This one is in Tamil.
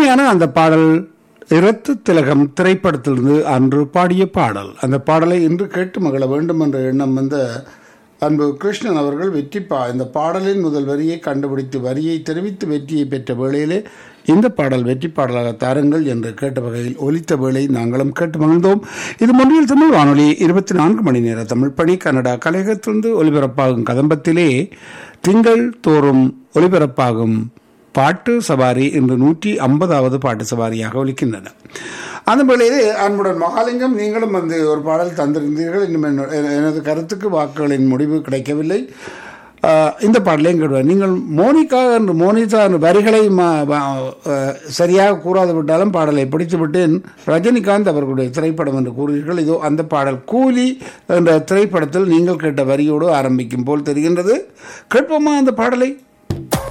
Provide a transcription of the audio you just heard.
அருமையான அந்த பாடல் இரத்து திலகம் திரைப்படத்திலிருந்து அன்று பாடிய பாடல் அந்த பாடலை இன்று கேட்டு மகிழ வேண்டும் என்ற எண்ணம் வந்த அன்பு கிருஷ்ணன் அவர்கள் வெற்றி பா இந்த பாடலின் முதல் வரியை கண்டுபிடித்து வரியை தெரிவித்து வெற்றியை பெற்ற வேளையிலே இந்த பாடல் வெற்றி பாடலாக தாருங்கள் என்று கேட்ட வகையில் ஒலித்த வேளை நாங்களும் கேட்டு மகிழ்ந்தோம் இது மொழியில் தமிழ் வானொலி இருபத்தி நான்கு மணி நேர தமிழ் பணி கனடா கலையகத்திலிருந்து ஒலிபரப்பாகும் கதம்பத்திலே திங்கள் தோறும் ஒலிபரப்பாகும் பாட்டு சவாரி இன்று நூற்றி ஐம்பதாவது பாட்டு சவாரியாக ஒலிக்கின்றன அந்த வேளையிலே அன்புடன் மகாலிங்கம் நீங்களும் வந்து ஒரு பாடல் தந்திருந்தீர்கள் இன்னும் என்ன- எனது கருத்துக்கு வாக்குகளின் முடிவு கிடைக்கவில்லை ஆஹ், இந்த பாடலையும் கேடுவார் நீங்கள் மோனிகா என்று மோனிதா என்ற வரிகளை ம- வ- ஆஹ், சரியாக கூறாது விட்டாலும் பாடலை பிடித்து விட்டேன் ரஜினிகாந்த் அவர்களுடைய திரைப்படம் என்று கூறுகிறீர்கள் இதோ அந்த பாடல் கூலி என்ற திரைப்படத்தில் நீங்கள் கேட்ட வரியோடு ஆரம்பிக்கும் போல் தெரிகின்றது கேட்போமா அந்த பாடலை